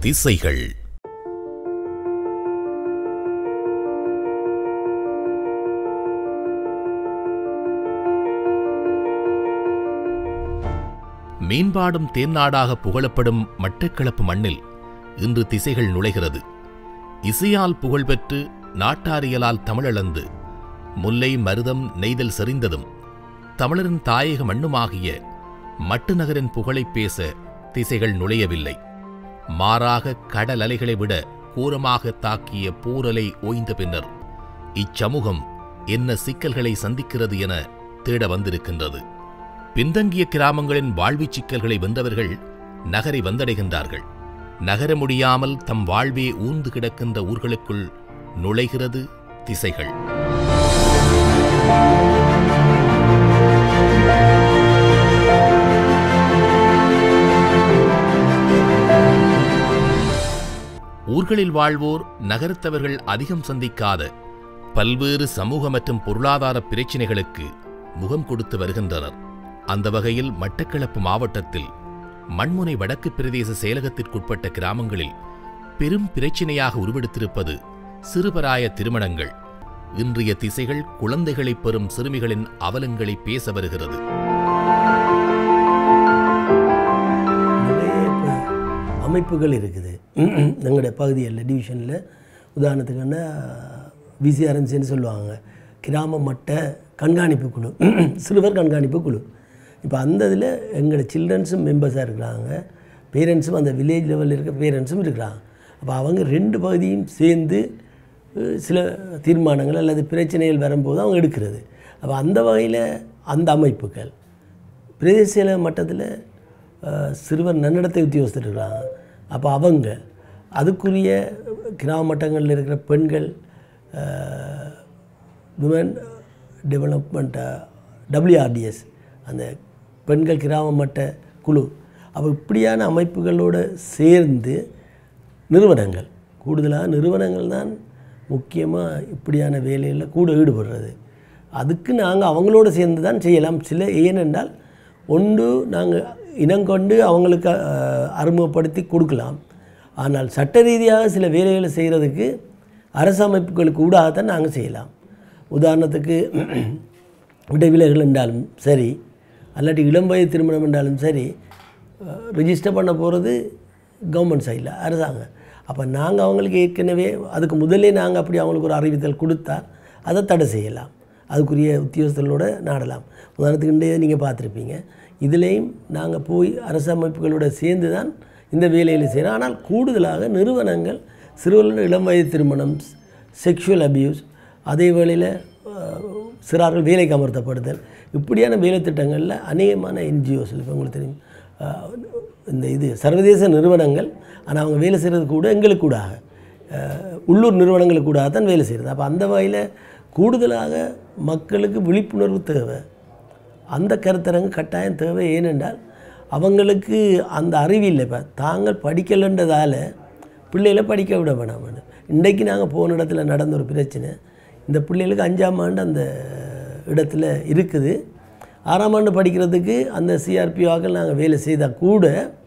திசைகள் மீன்பாடும் தேன்னாடாக புகழப்படும் மட்டக்களப்பு மண்ணில் இன்று திசைகள் நுழைகிறது இசையால் புகழ்பெற்று நாட்டாரியலால் தமிழளந்து முல்லை மருதம் நெய்தல் செறிந்ததும் தமிழரின் தாயக மண்ணுமாகிய மட்டு நகரின் புகழைப் பேச திசைகள் நுழையவில்லை மாறாக கடல் அலைகளை விட கூரமாக தாக்கிய போரலை ஓய்ந்த பின்னர் இச்சமூகம் என்ன சிக்கல்களை சந்திக்கிறது என தேட வந்திருக்கின்றது பின்தங்கிய கிராமங்களின் வாழ்வுச் சிக்கல்களை வென்றவர்கள் நகரை வந்தடைகின்றார்கள் நகர முடியாமல் தம் வாழ்வே ஊர்ந்து கிடக்கின்ற ஊர்களுக்குள் நுழைகிறது திசைகள் ஊர்களில் வாழ்வோர் நகரத்தவர்கள் அதிகம் சந்திக்காத பல்வேறு சமூக மற்றும் பொருளாதார பிரச்சினைகளுக்கு முகம் கொடுத்து வருகின்றனர் அந்த வகையில் மட்டக்களப்பு மாவட்டத்தில் மண்முனை வடக்கு பிரதேச செயலகத்திற்குட்பட்ட கிராமங்களில் பெரும் பிரச்சினையாக உருவெடுத்திருப்பது சிறுபராய திருமணங்கள் இன்றைய திசைகள் குழந்தைகளை பெறும் சிறுமிகளின் அவலங்களை பேச வருகிறது நிறைய இப்போ அமைப்புகள் இருக்குது எங்களுடைய பகுதிகளில் டிவிஷனில் உதாரணத்துக்குன்னா விசிஆர்என்சின்னு சொல்லுவாங்க கிராம மட்ட கண்காணிப்பு குழு சிறுவர் கண்காணிப்பு குழு இப்போ அந்த இதில் எங்களோட சில்ட்ரன்ஸும் மெம்பர்ஸாக இருக்கிறாங்க பேரண்ட்ஸும் அந்த வில்லேஜ் லெவலில் இருக்க பேரண்ட்ஸும் இருக்கிறாங்க அப்போ அவங்க ரெண்டு பகுதியும் சேர்ந்து அஹ், சில தீர்மானங்கள் அல்லது பிரச்சனைகள் வரும்போது அவங்க எடுக்கிறது அப்போ அந்த வகையில் அந்த அமைப்புகள் பிரதேச செயலக மட்டத்தில் அஹ், சிறுவர் நன்னடத்தை உத்தியோகஸ்தர் இருக்கிறாங்க அப்போ அவங்க அதுக்குரிய கிராம மட்டங்களில் இருக்கிற பெண்கள் விமன் டெவலப்மெண்ட் டபிள்யூஆர்டிஎஸ் அந்த பெண்கள் கிராம மட்ட குழு அப்போ இப்படியான அமைப்புகளோடு சேர்ந்து நிறுவனங்கள் கூடுதலாக நிறுவனங்கள் தான் முக்கியமாக இப்படியான வேலைகளில் கூட ஈடுபடுறது அதுக்கு நாங்கள் அவங்களோட சேர்ந்து தான் செய்யலாம் சில ஏனென்றால் ஒன்று நாங்கள் இனங்கொண்டு அவங்களுக்கு அஹ், அறிமுகப்படுத்தி கொடுக்கலாம் ஆனால் சட்ட ரீதியாக சில வேலைகளை செய்கிறதுக்கு அரசு அமைப்புகளுக்கு ஊடாகத்தான் நாங்கள் செய்யலாம் உதாரணத்துக்கு விடைவிலைகள் என்றாலும் சரி அல்லாட்டி இளம் வயது திருமணம் என்றாலும் சரி ரிஜிஸ்டர் பண்ண போகிறது கவர்மெண்ட் சைடில் அரசாங்கம் அப்போ நாங்கள் அவங்களுக்கு ஏற்கனவே அதுக்கு முதல்லே நாங்கள் அப்படி அவங்களுக்கு ஒரு அறிவித்தல் கொடுத்தா அதை தடை செய்யலாம் அதுக்குரிய உத்தியோகஸ்தர்களோட நாடலாம் உதாரணத்துக்கு இன்றைய நீங்கள் பார்த்துருப்பீங்க இதுலேயும் நாங்கள் போய் அரசு அமைப்புகளோட சேர்ந்து தான் இந்த வேலையில் செய்கிறோம் ஆனால் கூடுதலாக நிறுவனங்கள் சிறுவர்கள் இளம் வயது திருமணம் செக்ஷுவல் அபியூஸ் அதே வேளையில் சிறார்கள் வேலைக்கு அமர்த்தப்படுதல் இப்படியான வேலை திட்டங்களில் அநேகமான என்ஜிஓஸ் இப்போ உங்களுக்கு தெரியும் அஹ், இந்த இது சர்வதேச நிறுவனங்கள் ஆனால் அவங்க வேலை செய்கிறது கூட எங்களுக்கு கூடாக அஹ், உள்ளூர் நிறுவனங்களுக்கு கூடாக தான் வேலை செய்கிறது அப்போ அந்த வகையில் கூடுதலாக மக்களுக்கு விழிப்புணர்வு தேவை அந்த கருத்தரங்கு கட்டாயம் தேவை ஏனென்றால் அவங்களுக்கு அந்த அறிவு இல்லை இப்போ தாங்கள் படிக்கலைன்றதால பிள்ளைகளை படிக்க விட வேணாம் இன்றைக்கு நாங்கள் போன இடத்துல நடந்த ஒரு பிரச்சனை இந்த பிள்ளைகளுக்கு அஞ்சாம் ஆண்டு அந்த இடத்துல இருக்குது ஆறாம் ஆண்டு படிக்கிறதுக்கு அந்த சிஆர்பிஓக்கள் நாங்கள் வேலை செய்தால் கூட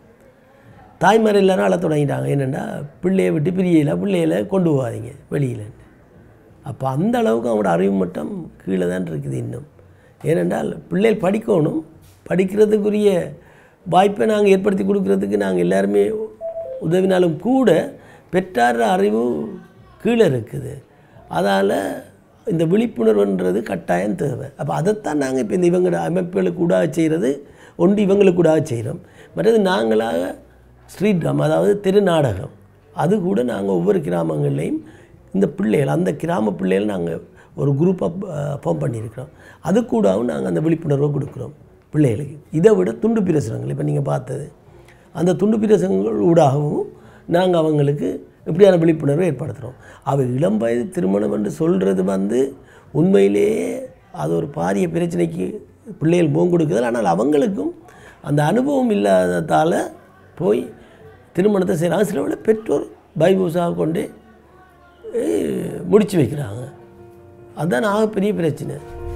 தாய்மார் எல்லாரும் அழ தொடங்கிட்டாங்க என்னென்னா பிள்ளையை விட்டு பிரியல பிள்ளைகளை கொண்டு போகாதீங்க வெளியில் அப்போ அந்த அளவுக்கு அவங்களோட அறிவு மட்டம் கீழே தான் இருக்குது இன்னும் ஏனென்றால் பிள்ளைகள் படிக்கணும் படிக்கிறதுக்குரிய வாய்ப்பை நாங்கள் ஏற்படுத்தி கொடுக்கறதுக்கு நாங்கள் எல்லாருமே உதவினாலும் கூட பெற்றார் அறிவு கீழே இருக்குது அதால் இந்த விழிப்புணர்வுன்றது கட்டாயம் தேவை அப்போ அதைத்தான் நாங்கள் இப்போ இந்த இவங்களோட அமைப்புகளுக்கு கூடாக செய்கிறது ஒன்று இவங்களுக்கு கூடாக செய்கிறோம் மற்றது நாங்களாக ஸ்ட்ரீட் ட்ராமா அதாவது தெரு நாடகம் அது கூட நாங்கள் ஒவ்வொரு கிராமங்கள்லேயும் இந்த பிள்ளைகள் அந்த கிராம பிள்ளைகள் நாங்கள் ஒரு குரூப்பாக ஃபார்ம் பண்ணியிருக்கிறோம் அது கூடவும் நாங்கள் அந்த விழிப்புணர்வை கொடுக்குறோம் பிள்ளைகளுக்கு இதை விட துண்டு பிரசுரங்கள் இப்போ நீங்கள் பார்த்தது அந்த துண்டு பிரசுரங்கள் ஊடாகவும் நாங்கள் அவங்களுக்கு இப்படியான விழிப்புணர்வை ஏற்படுத்துகிறோம் அவ இளம் வயது திருமணம் என்று சொல்கிறது வந்து உண்மையிலேயே அது ஒரு பாரிய பிரச்சனைக்கு பிள்ளைகள் முகம் கொடுக்குது ஆனால் அவங்களுக்கும் அந்த அனுபவம் இல்லாததால் போய் திருமணத்தை செய்கிறாங்க சில வேளை பெற்றோர் பைபூசாக கொண்டு முடித்து வைக்கிறாங்க அதுதான் ஆகப்பெரிய பிரச்சனை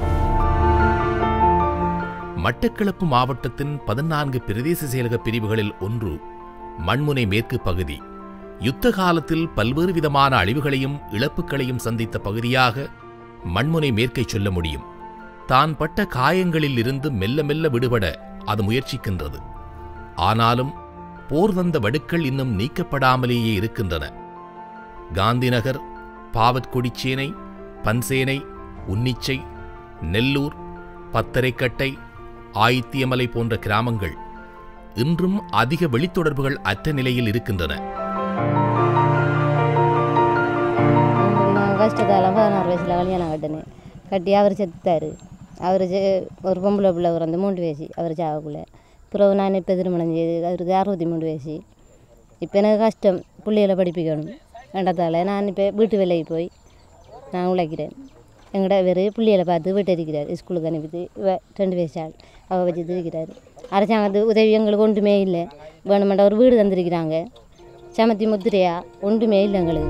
மட்டக்களப்பு மாவட்டத்தின் பதினான்கு பிரதேச செயலக பிரிவுகளில் ஒன்று மண்முனை மேற்கு பகுதி யுத்த காலத்தில் பல்வேறு விதமான அழிவுகளையும் இழப்புகளையும் சந்தித்த பகுதியாக மண்முனை மேற்கை சொல்ல முடியும் தான் பட்ட காயங்களில் இருந்து மெல்ல மெல்ல விடுபட அது முயற்சிக்கின்றது ஆனாலும் போர் தந்த வடுக்கள் இன்னும் நீக்கப்படாமலேயே இருக்கின்றன காந்திநகர் பாவற்கொடிச்சேனை பன்சேனை உன்னிச்சை நெல்லூர் பத்தரைக்கட்டை ஆயித்தியமலை போன்ற கிராமங்கள் இன்றும் அதிக வெளித்தொடர்புகள் அற்ற நிலையில் இருக்கின்றன நான் கஷ்டத்தால் பதினாறு வயசில் கல்யாணம் கட்டினேன் கட்டி அவர் செத்துட்டார் அவர் ஒரு பொம்பளை பிள்ளை பிறந்து மூன்று வயசு அவர் சாவக்குள்ள பிறகு நான் இப்போ திருமணம் செய்து அவருக்கு அறுபத்தி மூணு வயசு இப்போ எனக்கு கஷ்டம் பிள்ளைகளை படிப்பிக்கணும் வேண்டத்தால் நான் இப்போ வீட்டு வேலைக்கு போய் நான் உழைக்கிறேன் எங்கள்கிட்ட வேறு பிள்ளைகளை பார்த்து வீட்டு இருக்கிறார் ஸ்கூலுக்கு அனுப்பிட்டு இவ ரெண்டு வயசு ஆள் அவள் வச்சு இருக்கிறார் அரசாங்கத்து உதவி எங்களுக்கு ஒன்றுமே இல்லை வேணுமெண்டா ஒரு வீடு தந்திருக்கிறாங்க சமத்தி முத்திரையா ஒன்றுமே இல்லை எங்களுக்கு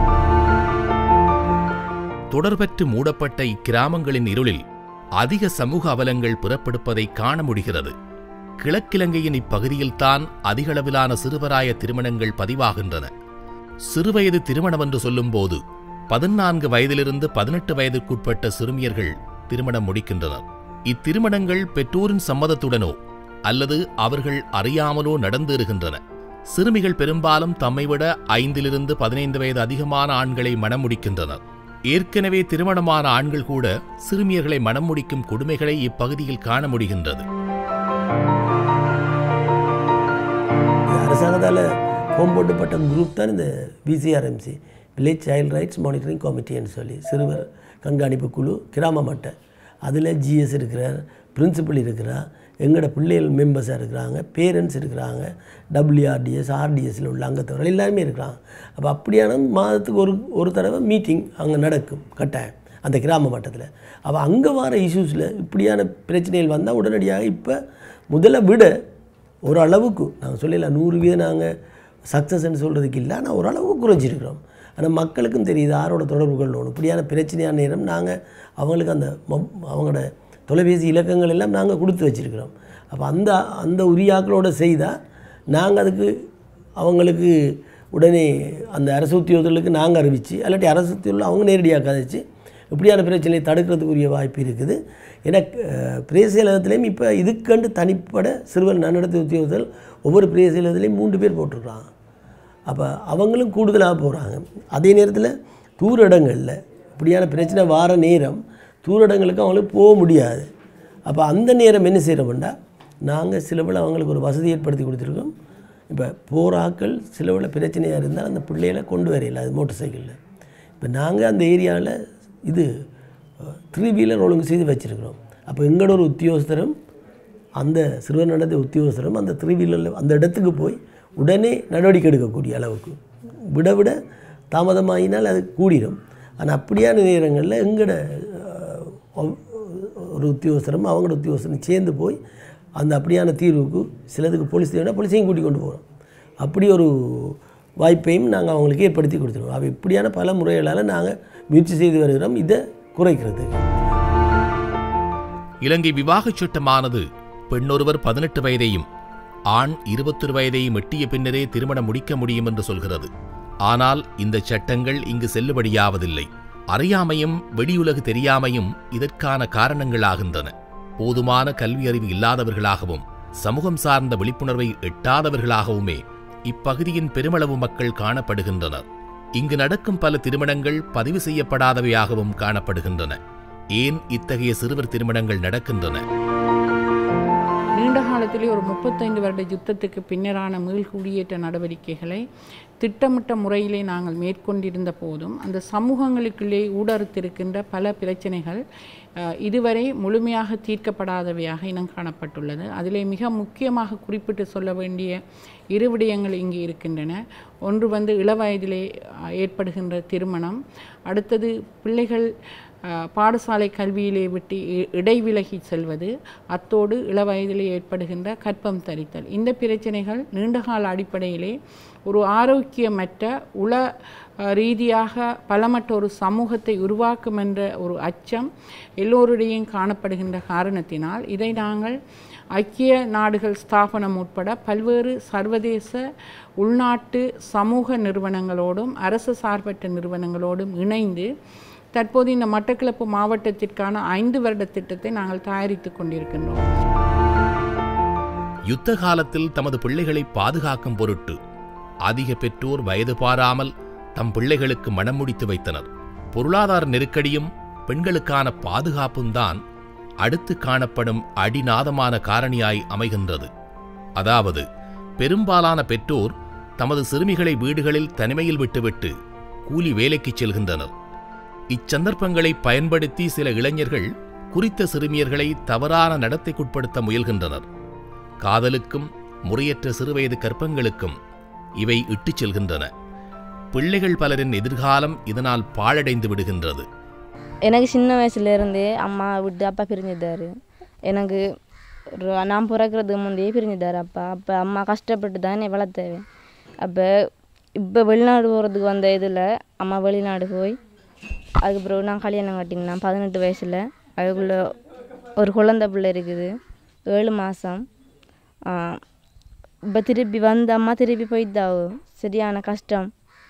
தொடர்பற்று மூடப்பட்ட இக்கிராமங்களின் இருளில் அதிக சமூக அவலங்கள் புறப்படுப்பதை காண முடிகிறது கிழக்கிலங்கையின் இப்பகுதியில்தான் அதிகளவிலான சிறுவராய திருமணங்கள் பதிவாகின்றன சிறுவயது திருமணம் என்று சொல்லும்போது பதினான்கு வயதிலிருந்து பதினெட்டு வயதிற்குட்பட்ட சிறுமியர்கள் திருமணம் முடிக்கின்றனர் இத்திருமணங்கள் பெற்றோரின் சம்மதத்துடனோ அல்லது அவர்கள் அறியாமலோ நடந்தேறுகின்றன சிறுமிகள் பெரும்பாலும் தம்மை விட ஐந்திலிருந்து பதினைந்து வயது அதிகமான ஆண்களை மணம் முடிக்கின்றனர் ஏற்கனவே திருமணமான ஆண்கள் கூட சிறுமியர்களை மணம் முடிக்கும் கொடுமைகளை இப்பகுதியில் காண முடிகின்றது இது அரசாங்கத்தால் ஃபோம் போட்டுப்பட்ட குரூப் தான் இந்த PCRMC village child rights monitoring கமிட்டின்னு சொல்லி சிறுவர் கண்காணிப்பு குழு கிராம மட்ட அதில் ஜிஎஸ் இருக்கிறார் பிரின்சிபல் இருக்கிறார் எங்களோட பிள்ளைகள் மெம்பர்ஸாக இருக்கிறாங்க பேரண்ட்ஸ் இருக்கிறாங்க டபிள்யூஆர்டிஎஸ் ஆர்டிஎஸ்ல உள்ள அங்கத்தவர்கள் எல்லாருமே இருக்கிறாங்க அப்போ அப்படியான மாதத்துக்கு ஒரு ஒரு தடவை மீட்டிங் அங்கே நடக்கும் கட்டாயம் அந்த கிராம மட்டத்தில் அப்போ அங்கே வர இஷ்யூஸில் இப்படியான பிரச்சனைகள் வந்தால் உடனடியாக இப்போ முதல்ல விட ஓரளவுக்கு நாங்கள் சொல்லல நூறு வீதம் நாங்கள் சக்ஸஸ்ன்னு சொல்கிறதுக்கு இல்லை ஆனால் ஓரளவுக்கு குறைஞ்சிருக்கிறோம் ஆனால் மக்களுக்கும் தெரியுது யாரோட தொடர்பு கொள்ளணும் இப்படியான பிரச்சனையான நேரம் நாங்கள் அவங்களுக்கு அந்த மொ- அவங்களோட தொலைபேசி இலக்கங்கள் எல்லாம் நாங்கள் கொடுத்து வச்சிருக்கிறோம் அப்போ அந்த அந்த உரியாக்களோட செய்தால் நாங்கள் அதுக்கு அவங்களுக்கு உடனே அந்த அரசு உத்தியோகர்களுக்கு நாங்கள் அறிவித்து இல்லாட்டி அரசு உத்தியோகத்தில் அவங்க நேரடியாக கதைச்சு இப்படியான பிரச்சனையை தடுக்கிறதுக்குரிய வாய்ப்பு இருக்குது ஏன்னா அஹ், பிரேசியலகத்திலையும் இப்போ இதுக்கண்டு தனிப்பட சிறுவர் நன்னடத்தை உத்தியோகத்தில் ஒவ்வொரு பிரேசியலகத்திலையும் மூன்று பேர் போட்டிருக்காங்க அப்போ அவங்களும் கூடுதலாக போகிறாங்க அதே நேரத்தில் தூர இடங்களில் இப்படியான பிரச்சனை வார நேரம் தூர இடங்களுக்கு அவங்களுக்கு போக முடியாது அப்போ அந்த நேரம் என்ன செய்கிறோம்னா நாங்கள் சிலவில் அவங்களுக்கு ஒரு வசதி ஏற்படுத்தி கொடுத்துருக்கோம் இப்போ போராக்கள் சிலவில் பிரச்சனையாக இருந்தால் அந்த பிள்ளைகளை கொண்டு வரையில அது மோட்டர் சைக்கிளில் இப்போ நாங்கள் அந்த ஏரியாவில் இது த்ரீ வீலர் ஒழுங்கு செய்து வச்சுருக்கிறோம் அப்போ எங்களோட ஒரு உத்தியோகஸ்தரும் அந்த சிறுவர் நடந்த உத்தியோகஸ்தரும் அந்த த்ரீ வீலரில் அந்த இடத்துக்கு போய் உடனே நடவடிக்கை எடுக்கக்கூடிய அளவுக்கு விட விட தாமதமாகினால் அது கூடிரும் ஆனால் அப்படியான நேரங்களில் எங்களோட அஹ், ஒரு உத்தியோகஸ்தரும் அவங்களோட உத்தியோகஸ்தரும் சேர்ந்து போய் அந்த அப்படியான தீர்வுக்கு சிலதுக்கு போலீஸ் தேவைன்னா போலீஸையும் கூட்டிக் கொண்டு போகிறோம் அப்படி ஒரு வாய்ப்பையும் நாங்கள் அவங்களுக்கு ஏற்படுத்தி கொடுத்துருவோம் அவை இப்படியான பல முறைகளால் நாங்கள் முயற்சி செய்து வருகிறோம் இதை குறைக்கிறதுக்கு இலங்கை விவாகச் சட்டமானது பெண்ணொருவர் பதினெட்டு வயதையும் ஆண் இருபத்தொரு வயதையும் எட்டிய பின்னரே திருமணம் முடிக்க முடியும் என்று சொல்கிறது ஆனால் இந்த சட்டங்கள் இங்கு செல்லுபடியாவதில்லை அறியாமையும் வெளியுலகு தெரியாமையும் இதற்கான காரணங்களாகின்றன போதுமான கல்வி அறிவு இல்லாதவர்களாகவும் சமூகம் சார்ந்த விழிப்புணர்வை எட்டாதவர்களாகவுமே இப்பகுதியின் பெருமளவு மக்கள் காணப்படுகின்றனர் இங்கு நடக்கும் பல திருமணங்கள் பதிவு செய்யப்படாதவையாகவும் காணப்படுகின்றன ஏன் இத்தகைய சிறுவர் திருமணங்கள் நடக்கின்றன நீண்ட காலத்திலே ஒரு முப்பத்தைந்து வருட யுத்தத்துக்கு பின்னரான மீள்குடியேற்ற நடவடிக்கைகளை திட்டமிட்ட முறையிலே நாங்கள் மேற்கொண்டிருந்த போதும் அந்த சமூகங்களுக்குள்ளே ஊடறுத்திருக்கின்ற பல பிரச்சனைகள் அஹ், இதுவரை முழுமையாக தீர்க்கப்படாதவையாக இனம் காணப்பட்டுள்ளது அதிலே மிக முக்கியமாக குறிப்பிட்டு சொல்ல வேண்டிய இரு விடயங்கள் இங்கே இருக்கின்றன ஒன்று வந்து இளவயதிலே அஹ், ஏற்படுகின்ற திருமணம் அடுத்தது பிள்ளைகள் அஹ், பாடசாலை கல்வியிலே விட்டு இ- இடைவிலகி செல்வது அத்தோடு இளவயதிலே ஏற்படுகின்ற கற்பம் தரித்தல் இந்த பிரச்சனைகள் நீண்டகால அடிப்படையிலே ஒரு ஆரோக்கியமற்ற உள அஹ், ரீதியாக பலமற்ற ஒரு சமூகத்தை உருவாக்கும் என்ற ஒரு அச்சம் எல்லோருடையும் காணப்படுகின்ற காரணத்தினால் இதை நாங்கள் ஐக்கிய நாடுகள் ஸ்தாபனம் உட்பட பல்வேறு சர்வதேச உள்நாட்டு சமூக நிறுவனங்களோடும் அரசு சார்பற்ற நிறுவனங்களோடும் இணைந்து தற்போது இந்த மட்டக்களப்பு மாவட்டத்திற்கான ஐந்து வருட திட்டத்தை நாங்கள் தயாரித்து கொண்டிருக்கின்றோம் யுத்த காலத்தில் தமது பிள்ளைகளை பாதுகாக்கும் பொருட்டு அதிக பெற்றோர் வயது பாராமல் தம் பிள்ளைகளுக்கு மனம் முடித்து வைத்தனர் பொருளாதார நெருக்கடியும் பெண்களுக்கான பாதுகாப்பும் தான் அடுத்து காணப்படும் அடிநாதமான காரணியாய் அமைகின்றது அதாவது பெரும்பாலான பெற்றோர் தமது சிறுமிகளை வீடுகளில் தனிமையில் விட்டுவிட்டு கூலி வேலைக்குச் செல்கின்றனர் இச்சந்தர்ப்பங்களை பயன்படுத்தி சில இளைஞர்கள் குறித்த சிறுமியர்களை தவறான நடத்தைக்குட்படுத்த முயல்கின்றனர் காதலுக்கும் முறையற்ற சிறுவயது கற்பங்களுக்கும் இவை இட்டுச் செல்கின்றன பிள்ளைகள் பலரின் எதிர்காலம் இதனால் பாழடைந்து விடுகின்றது எனக்கு சின்ன வயசுலேருந்தே அம்மா விட்டு அப்பா பிரிஞ்சிட்டாரு எனக்கு ஒரு- நான் பிறக்கிறதுக்கு முந்தையே பிரிஞ்சிட்டாரு அப்பா அப்போ அம்மா கஷ்டப்பட்டு தான் என்னை வளர்த்தேன் அப்போ இப்போ வெளிநாடு போகிறதுக்கு வந்த இதில் அம்மா வெளிநாடு போய் அதுக்கு பிறகு நான் கல்யாணம் கட்டிங்கன்னா பதினெட்டு வயசில் அதுக்குள்ளே ஒரு குழந்தை பிள்ளை இருக்குது ஏழு மாதம் இப்போ திருப்பி வந்த அம்மா திருப்பி போயிட்டாவும் சரியான கஷ்டம்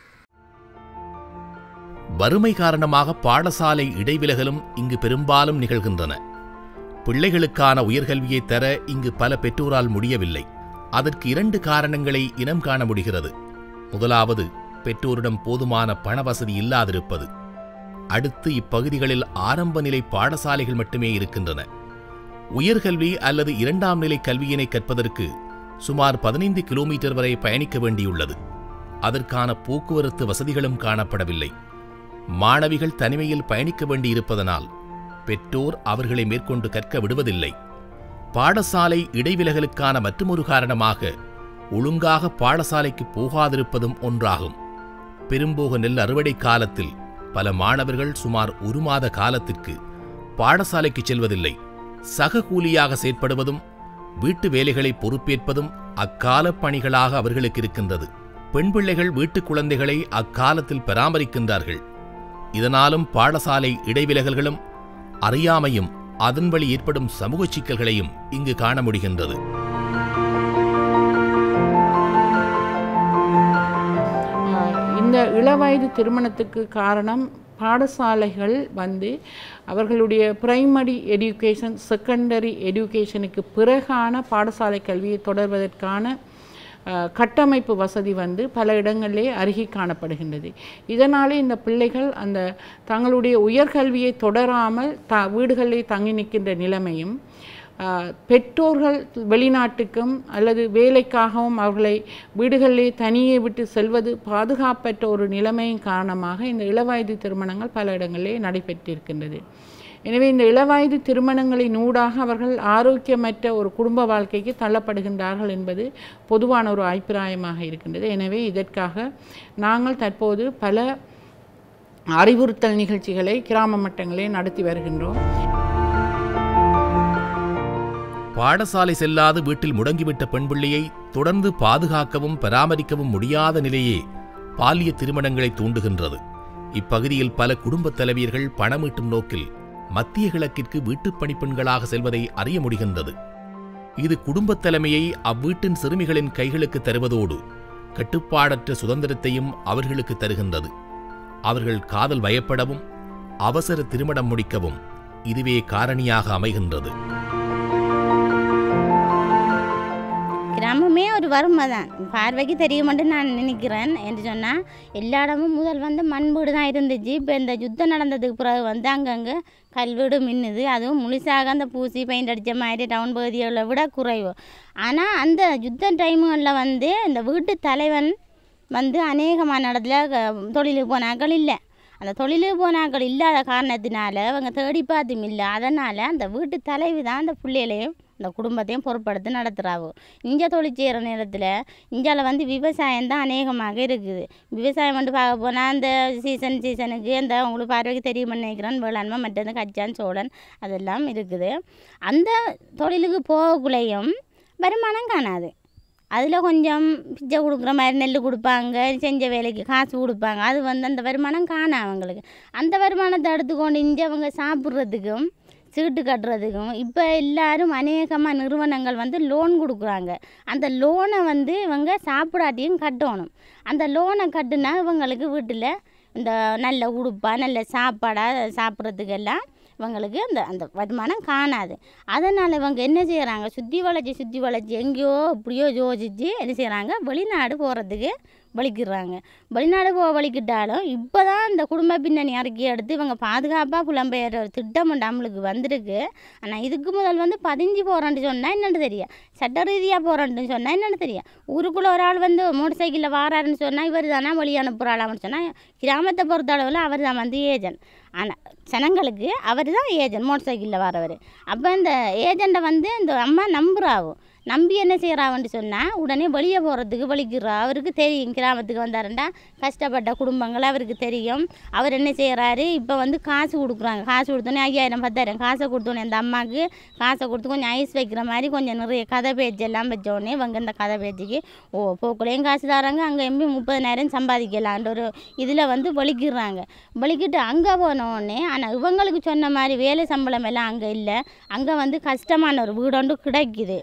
வறுமை காரணமாக பாடசாலை இடைவிலகலும் இங்கு பெரும்பாலும் நிகழ்கின்றன பிள்ளைகளுக்கான உயர்கல்வியை தர இங்கு பல பெற்றோரால் முடியவில்லை அதற்கு இரண்டு காரணங்களை இனம் காண முடிகிறது முதலாவது பெற்றோரிடம் போதுமான பண வசதி இல்லாதிருப்பது அடுத்து இப்பகுதிகளில் ஆரம்ப நிலை பாடசாலைகள் மட்டுமே இருக்கின்றன உயர்கல்வி அல்லது இரண்டாம் நிலை கல்வியினை கற்பதற்கு சுமார் பதினைந்து கிலோமீட்டர் வரை பயணிக்க வேண்டியுள்ளது அதற்கான போக்குவரத்து வசதிகளும் காணப்படவில்லை மாணவிகள் தனிமையில் பயணிக்க வேண்டியிருப்பதனால் பெற்றோர் அவர்களை மேற்கொண்டு கற்க விடுவதில்லை பாடசாலை இடைவிலகலுக்கான மற்றுமொரு காரணமாக ஒழுங்காக பாடசாலைக்கு போகாதிருப்பதும் ஒன்றாகும் பெரும்போக நெல் அறுவடை காலத்தில் பல மாணவர்கள் சுமார் ஒரு மாத காலத்திற்கு பாடசாலைக்கு செல்வதில்லை சக கூலியாக செயற்படுவதும் வீட்டு வேலைகளை பொறுப்பேற்பதும் அக்கால பணிகளாக அவர்களுக்கு இருக்கின்றது பெண் பிள்ளைகள் வீட்டுக் குழந்தைகளை அக்காலத்தில் பராமரிக்கின்றார்கள் இதனாலும் பாடசாலை இடைவிலகல்களும் அறியாமையும் அதன் வழி ஏற்படும் சமூக சிக்கல்களையும் இங்கு காண முடிகின்றது ஆஹ் இந்த இளவயது திருமணத்துக்கு காரணம் பாடசாலைகள் வந்து அவர்களுடைய பிரைமரி எடியூகேஷன் செகண்டரி எடியூகேஷனுக்கு பிறகான பாடசாலை கல்வியை தொடர்வதற்கான ஆஹ், கட்டமைப்பு வசதி வந்து பல இடங்களிலே அருகி காணப்படுகின்றது இதனாலே இந்த பிள்ளைகள் அந்த தங்களுடைய உயர்கல்வியை தொடராமல் த வீடுகளிலே தங்கி நிற்கின்ற நிலைமையும் ஆஹ், பெற்றோர்கள் வெளிநாட்டுக்கும் அல்லது வேலைக்காகவும் அவர்களை வீடுகளிலே தனியே விட்டு செல்வது பாதுகாப்பற்ற ஒரு நிலைமையின் காரணமாக இந்த இளவயது திருமணங்கள் பல இடங்களிலே நடைபெற்றிருக்கின்றது எனவே இந்த இளவயது திருமணங்களின் ஊடாக அவர்கள் ஆரோக்கியமற்ற ஒரு குடும்ப வாழ்க்கைக்கு தள்ளப்படுகின்றார்கள் என்பது பொதுவான ஒரு அபிப்பிராயமாக இருக்கின்றது எனவே இதற்காக நாங்கள் தற்போது பல அறிவுறுத்தல் நிகழ்ச்சிகளை கிராம மட்டங்களே நடத்தி வருகின்றோம் பாடசாலை செல்லாது வீட்டில் முடங்கிவிட்ட பெண் பிள்ளையை தொடர்ந்து பாதுகாக்கவும் பராமரிக்கவும் முடியாத நிலையே பாலிய திருமணங்களை தூண்டுகின்றது இப்பகுதியில் பல குடும்பத் தலைவியர்கள் பணமீட்டும் நோக்கில் மத்திய கிழக்கிற்கு வீட்டுப் பணிப்பெண்களாக செல்வதை அறிய முடிகின்றது இது குடும்பத் தலைமையை அவ்வீட்டின் சிறுமிகளின் கைகளுக்கு தருவதோடு கட்டுப்பாடற்ற சுதந்திரத்தையும் அவர்களுக்கு தருகின்றது அவர்கள் காதல் வயப்படவும் அவசர திருமணம் முடிக்கவும் இதுவே காரணியாக அமைகின்றது கிராமமே ஒரு வறுமை தான் பார்வைக்கு தெரியுமென்று நான் நினைக்கிறேன் என்று சொன்னால் எல்லா இடமும் முதல் வந்து மண் வீடு தான் இருந்துச்சு இப்போ இந்த யுத்தம் நடந்ததுக்கு பிறகு வந்து அங்கங்கே கல்வீடு மின்னுது அதுவும் முழுசாக அந்த பூசி பெயிண்ட் அடித்த மாதிரி டவுன் பகுதிகளை விட குறைவு ஆனால் அந்த யுத்த டைமுகளில் வந்து இந்த வீட்டு தலைவன் வந்து அநேகமான இடத்துல க- தொழிலுக்கு போனாக்கள் இல்லை அந்த தொழிலுக்கு போனாக்கள் இல்லாத காரணத்தினால அவங்க தேடி பார்த்தும் இல்லை அதனால் அந்த வீட்டு தலைவி தான் அந்த பிள்ளைகளையும் இந்த குடும்பத்தையும் பொறுப்படுத்தி நடத்துகிறாவோ இங்கே தொழில் செய்கிற நேரத்தில் இந்தியாவில் வந்து விவசாயம் தான் அநேகமாக இருக்குது விவசாயம் வந்து பார்க்க போனால் அந்த சீசன் சீசனுக்கு அந்த உங்களுக்கு பார்வைக்கு தெரியும் நினைக்கிறேன் வேளாண்மை மற்றது கச்சான் சோழன் அதெல்லாம் இருக்குது அந்த தொழிலுக்கு போகக்குள்ளேயும் வருமானம் காணாது அதில் கொஞ்சம் பிச்சை கொடுக்குற மாதிரி நெல் கொடுப்பாங்க செஞ்ச வேலைக்கு காசு கொடுப்பாங்க அது வந்து அந்த வருமானம் காணாம் அவங்களுக்கு அந்த வருமானத்தை எடுத்துக்கொண்டு இங்கே அவங்க சாப்பிட்றதுக்கும் சீட்டு கட்டுறதுக்கும் இப்போ எல்லாரும் அநேகமாக நிறுவனங்கள் வந்து லோன் கொடுக்குறாங்க அந்த லோனை வந்து இவங்க சாப்பிடாட்டியும் கட்டணும் அந்த லோனை கட்டுனா இவங்களுக்கு வீட்டில் இந்த நல்ல உடுப்பா நல்ல சாப்பாடாக சாப்பிட்றதுக்கெல்லாம் இவங்களுக்கு அந்த அந்த வருமானம் காணாது அதனால் இவங்க என்ன செய்கிறாங்க சுற்றி வளைச்சி சுற்றி வளைச்சி எங்கேயோ இப்படியோ யோசிச்சு என்ன செய்கிறாங்க வெளிநாடு போகிறதுக்கு வலிக்கிறாங்க வெளிநாடு போக வலிக்கிட்டாலும் இப்போ தான் இந்த குடும்ப பின்னணி அறிக்கை எடுத்து இவங்க பாதுகாப்பாக புலம்பெயர் ஒரு திட்டம் ஒன்று நம்மளுக்கு வந்திருக்கு ஆனால் இதுக்கு முதல் வந்து பதிஞ்சு போகிறேன்னு சொன்னால் என்னென்னு தெரியும் சட்ட ரீதியாக போகிறேன்னு சொன்னால் என்னென்னு தெரியும் ஊருக்குள்ளே ஒரு ஆள் வந்து மோட்டர் சைக்கிளில் வாராருன்னு சொன்னால் இவர் தானே வழி அனுப்புகிறாளான்னு சொன்னால் கிராமத்தை பொறுத்த அளவில் அவர் தான் வந்து ஏஜென்ட் ஆனால் ஜனங்களுக்கு அவர் தான் ஏஜென்ட் மோட்டர் சைக்கிளில் வரவர் அப்போ இந்த ஏஜெண்ட்டை வந்து இந்த அம்மா நம்புறாவும் நம்பி என்ன செய்கிறாவன்னு சொன்னால் உடனே வெளியே போகிறதுக்கு வலிக்கிறா அவருக்கு தெரியும் கிராமத்துக்கு வந்தாருண்டா கஷ்டப்பட்ட குடும்பங்கள் அவருக்கு தெரியும் அவர் என்ன செய்கிறாரு இப்போ வந்து காசு கொடுக்குறாங்க காசு கொடுத்தோன்னே ஐயாயிரம் பத்தாயிரம் காசை கொடுத்தோன்னே அந்த அம்மாவுக்கு காசை கொடுத்து கொஞ்சம் ஐஸ் வைக்கிற மாதிரி கொஞ்சம் நிறைய கதை பேச்சு எல்லாம் வச்ச உடனே இவங்க இந்த கதை பேச்சுக்கு ஓ போக்குலையும் காசு தராங்க அங்கே எம்பி முப்பதனாயிரம் சம்பாதிக்கலான்ற ஒரு இதில் வந்து வலிக்கிறாங்க வலிக்கிட்டு அங்கே போன உடனே ஆனால் இவங்களுக்கு சொன்ன மாதிரி வேலை சம்பளம் எல்லாம் அங்கே இல்லை அங்கே வந்து கஷ்டமான ஒரு வீடொன்று கிடைக்குது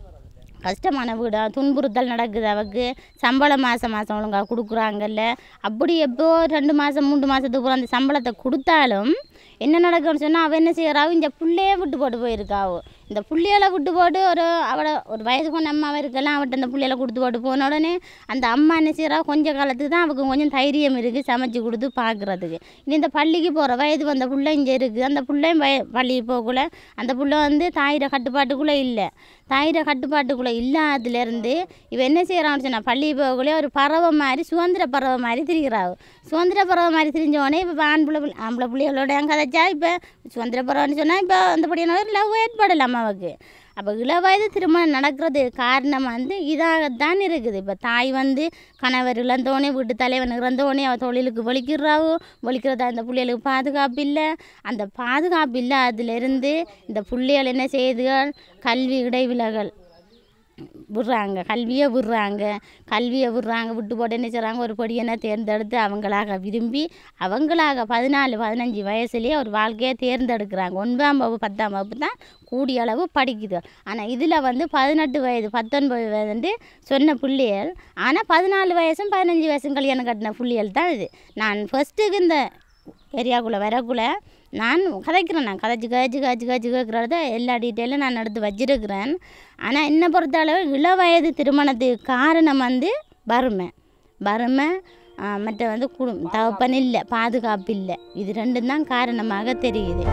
கஷ்டமான வீடா துன்புறுத்தல் நடக்குது அவக்கு சம்பளம் மாதம் மாதம் ஒழுங்காக கொடுக்குறாங்கல்ல அப்படி எப்போ ரெண்டு மாதம் மூன்று மாதத்துக்கு அப்புறம் அந்த சம்பளத்தை கொடுத்தாலும் என்ன நடக்கும்னு சொன்னால் அவள் என்ன செய்கிறாவோ இந்த புள்ளையே விட்டு போட்டு போயிருக்காவோ இந்த புள்ளைகளை விட்டு போட்டு ஒரு அவளை ஒரு வயதுக்கு கொஞ்சம் அம்மாவை இருக்கலாம் அவட்ட அந்த புள்ளைகளை கொடுத்து போட்டு போன உடனே அந்த அம்மா என்ன செய்கிறா கொஞ்ச காலத்துக்கு தான் அவளுக்கு கொஞ்சம் தைரியம் இருக்குது சமைச்சு கொடுத்து பார்க்குறதுக்கு இனி இந்த பள்ளிக்கு போகிற வயது வந்த புள்ள இங்கே இருக்குது அந்த புள்ளையும் வய பள்ளிக்கு போகக்குள்ள அந்த புள்ள வந்து தாயிர கட்டுப்பாட்டுக்குள்ளே இல்லை தாயிர கட்டுப்பாட்டுக்குள்ளே இல்லாததுலேருந்து இவன் என்ன செய்கிறான்னு சொன்னால் பள்ளிக்கு போகக்குள்ளே ஒரு பறவை மாதிரி சுதந்திர பறவை மாதிரி திரிகிறாள் சுதந்திர பறவை மாதிரி திரிஞ்ச உடனே இப்போ ஆண் பிள்ளை பிள்ளை- ஆம்பளை பிள்ளைகளோட கதைச்சா இப்போ சுதந்திர பறவைன்னு சொன்னால் இப்போ அந்த படியான லவ் ஏற்படல அம்மாவுக்கு அப்போ இளவயது திருமணம் நடக்கிறது காரணம் வந்து இதாகத்தான் இருக்குது இப்போ தாய் வந்து கணவர் இழந்தோடனே வீட்டு தலைவன் இறந்தோடனே அவள் தொழிலுக்கு வலிக்கிறாவோ வலிக்கிறதா இந்த பிள்ளைகளுக்கு பாதுகாப்பு இல்லை அந்த பாதுகாப்பு இல்லாததுலேருந்து இந்த பிள்ளைகள் என்ன செய்யுதுகள் கல்வி இடைவிலகல் விடுறாங்க கல்வியை விடுறாங்க கல்வியை விடுறாங்க விட்டு போட்டு என்ன செய்கிறாங்க ஒரு பொடியனை தேர்ந்தெடுத்து அவங்களாக விரும்பி அவங்களாக பதினாலு பதினஞ்சு வயசுலேயே ஒரு வாழ்க்கையை தேர்ந்தெடுக்கிறாங்க ஒன்பதாம் வகுப்பு பத்தாம் வகுப்பு தான் கூடிய அளவு படிக்குது ஆனால் இதில் வந்து பதினெட்டு வயது பத்தொன்பது வயது சொன்ன பிள்ளைகள் ஆனால் பதினாலு வயசும் பதினஞ்சு வயசும் கல்யாணம் கட்டின பிள்ளைகள் தான் இது நான் ஃபஸ்ட்டுக்கு இந்த ஏரியாக்குள்ளே வரக்குள்ள நான் கதைக்கிறேன் நான் கதைச்சு கதைச்சு கதைச்சு கதைச்சு கேட்குறத எல்லா டீட்டெயிலும் நான் எடுத்து வச்சிருக்கிறேன் ஆனால் என்னை பொறுத்த அளவு இளவயது திருமணத்துக்கு காரணம் வந்து வறுமை வறுமை ஆ, மற்ற வந்து குடும் தகப்பன் இல்லை பாதுகாப்பு இல்லை இது ரெண்டும் தான் காரணமாக தெரியுது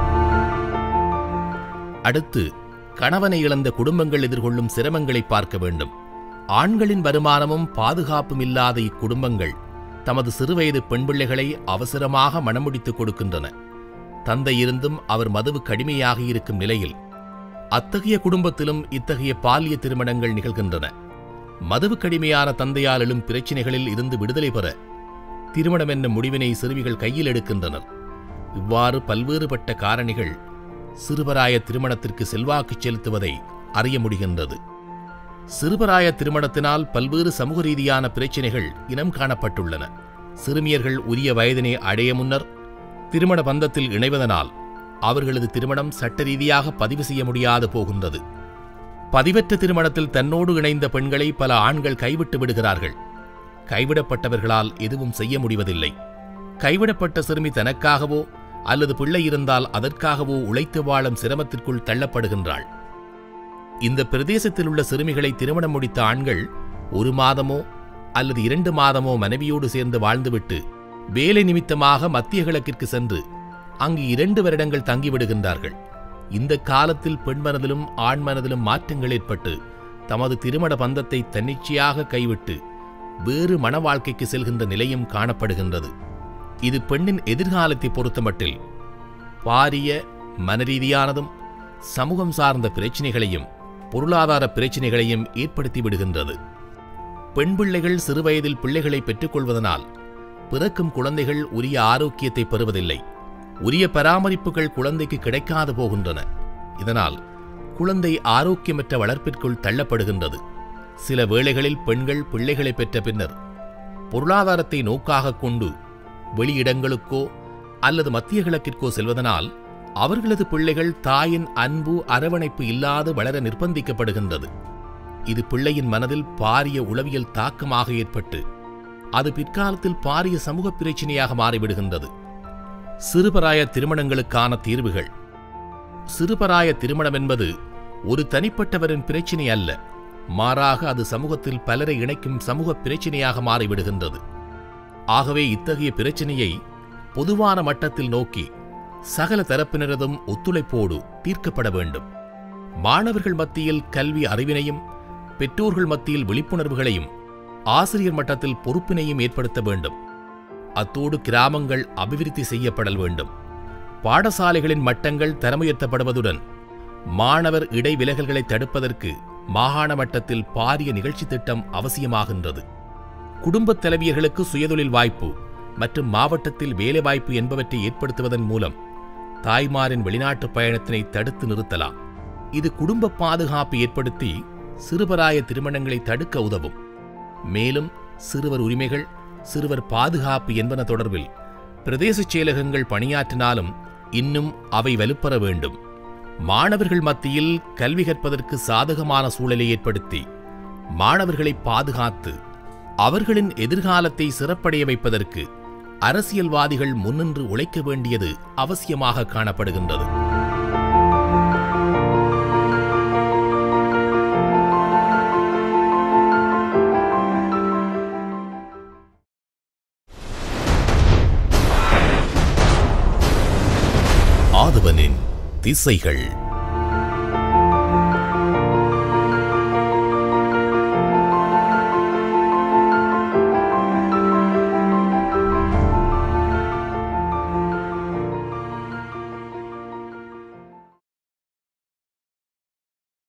அடுத்து கணவனை இழந்த குடும்பங்கள் எதிர்கொள்ளும் சிரமங்களை பார்க்க வேண்டும் ஆண்களின் வருமானமும் பாதுகாப்பும் இல்லாத இக்குடும்பங்கள் தமது சிறுவயது பெண் பிள்ளைகளை அவசரமாக மணமுடித்துக் கொடுக்கின்றன தந்தை இருந்தும் அவர் மதுவு கடுமையாக இருக்கும் நிலையில் அத்தகைய குடும்பத்திலும் இத்தகைய பாலிய திருமணங்கள் நிகழ்கின்றன மதுவு கடுமையான தந்தையால் எழும் பிரச்சினைகளில் இருந்து விடுதலை பெற திருமணம் என்னும் முடிவினை சிறுமிகள் கையில் எடுக்கின்றனர் இவ்வாறு பல்வேறுபட்ட காரணிகள் சிறுவராய திருமணத்திற்கு செல்வாக்கு செலுத்துவதை அறிய முடிகின்றது சிறுவராய திருமணத்தினால் பல்வேறு சமூக ரீதியான பிரச்சினைகள் இனம் காணப்பட்டுள்ளன சிறுமியர்கள் உரிய வயதினை அடைய முன்னர் திருமண பந்தத்தில் இணைவதனால் அவர்களது திருமணம் சட்ட ரீதியாக பதிவு செய்ய முடியாது போகின்றது பதிவற்ற திருமணத்தில் தன்னோடு இணைந்த பெண்களை பல ஆண்கள் கைவிட்டு விடுகிறார்கள் கைவிடப்பட்டவர்களால் எதுவும் செய்ய முடிவதில்லை கைவிடப்பட்ட சிறுமி தனக்காகவோ அல்லது பிள்ளை இருந்தால் அதற்காகவோ உழைத்து வாழும் சிரமத்திற்குள் தள்ளப்படுகின்றாள் இந்த பிரதேசத்தில் உள்ள சிறுமிகளை திருமணம் முடித்த ஆண்கள் ஒரு மாதமோ அல்லது இரண்டு மாதமோ மனைவியோடு சேர்ந்து வாழ்ந்துவிட்டு வேலை நிமித்தமாக மத்திய கிழக்கிற்கு சென்று அங்கு இரண்டு வருடங்கள் தங்கிவிடுகின்றார்கள் இந்த காலத்தில் பெண் மனதிலும் ஆண் மனதிலும் மாற்றங்கள் ஏற்பட்டு தமது திருமண பந்தத்தை தன்னிச்சையாக கைவிட்டு வேறு மன வாழ்க்கைக்கு செல்கின்ற நிலையும் காணப்படுகின்றது இது பெண்ணின் எதிர்காலத்தை பொறுத்தமட்டில் பாரிய மனரீதியானதும் சமூகம் சார்ந்த பிரச்சினைகளையும் பொருளாதார பிரச்சினைகளையும் ஏற்படுத்தி விடுகின்றது பெண் பிள்ளைகள் சிறுவயதில் பிள்ளைகளை பெற்றுக்கொள்வதனால் பிறக்கும் குழந்தைகள் உரிய ஆரோக்கியத்தை பெறுவதில்லை உரிய பராமரிப்புகள் குழந்தைக்கு கிடைக்காது போகின்றன இதனால் குழந்தை ஆரோக்கியமற்ற வளர்ப்பிற்குள் தள்ளப்படுகின்றது சில வேளைகளில் பெண்கள் பிள்ளைகளை பெற்ற பின்னர் பொருளாதாரத்தை நோக்காகக் கொண்டு வெளியிடங்களுக்கோ அல்லது மத்திய கிழக்கிற்கோ செல்வதனால் அவர்களது பிள்ளைகள் தாயின் அன்பு அரவணைப்பு இல்லாது வளர நிர்பந்திக்கப்படுகின்றது இது பிள்ளையின் மனதில் பாரிய உளவியல் தாக்கமாக ஏற்பட்டு அது பிற்காலத்தில் பாரிய சமூக பிரச்சினையாக மாறிவிடுகின்றது சிறுபராய திருமணங்களுக்கான தீர்வுகள் சிறுபராய திருமணம் என்பது ஒரு தனிப்பட்டவரின் பிரச்சினை அல்ல மாறாக அது சமூகத்தில் பலரை இணைக்கும் சமூக பிரச்சினையாக மாறிவிடுகின்றது ஆகவே இத்தகைய பிரச்சினையை பொதுவான மட்டத்தில் நோக்கி சகல தரப்பினரதும் ஒத்துழைப்போடு தீர்க்கப்பட வேண்டும் மாணவர்கள் மத்தியில் கல்வி அறிவினையும் பெற்றோர்கள் மத்தியில் விழிப்புணர்வுகளையும் ஆசிரியர் மட்டத்தில் பொறுப்பினையும் ஏற்படுத்த வேண்டும் அத்தோடு கிராமங்கள் அபிவிருத்தி செய்யப்படல் வேண்டும் பாடசாலைகளின் மட்டங்கள் தரமுயர்த்தப்படுவதுடன் மாணவர் இடைவிலகல்களை தடுப்பதற்கு மாகாண மட்டத்தில் பாரிய நிகழ்ச்சி திட்டம் அவசியமாகின்றது குடும்பத் தலைவியர்களுக்கு சுயதொழில் வாய்ப்பு மற்றும் மாவட்டத்தில் வேலைவாய்ப்பு என்பவற்றை ஏற்படுத்துவதன் மூலம் தாய்மாரின் வெளிநாட்டு பயணத்தினை தடுத்து நிறுத்தலாம் இது குடும்ப பாதுகாப்பு ஏற்படுத்தி சிறுபராய திருமணங்களை தடுக்க உதவும் மேலும் சிறுவர் உரிமைகள் சிறுவர் பாதுகாப்பு என்பன தொடர்பில் பிரதேச செயலகங்கள் பணியாற்றினாலும் இன்னும் அவை வலுப்பெற வேண்டும் மாணவர்கள் மத்தியில் கல்வி கற்பதற்கு சாதகமான சூழலை ஏற்படுத்தி மாணவர்களை பாதுகாத்து அவர்களின் எதிர்காலத்தை சிறப்படைய வைப்பதற்கு அரசியல்வாதிகள் முன்னின்று உழைக்க வேண்டியது அவசியமாக காணப்படுகின்றது ஆதவனின் திசைகள்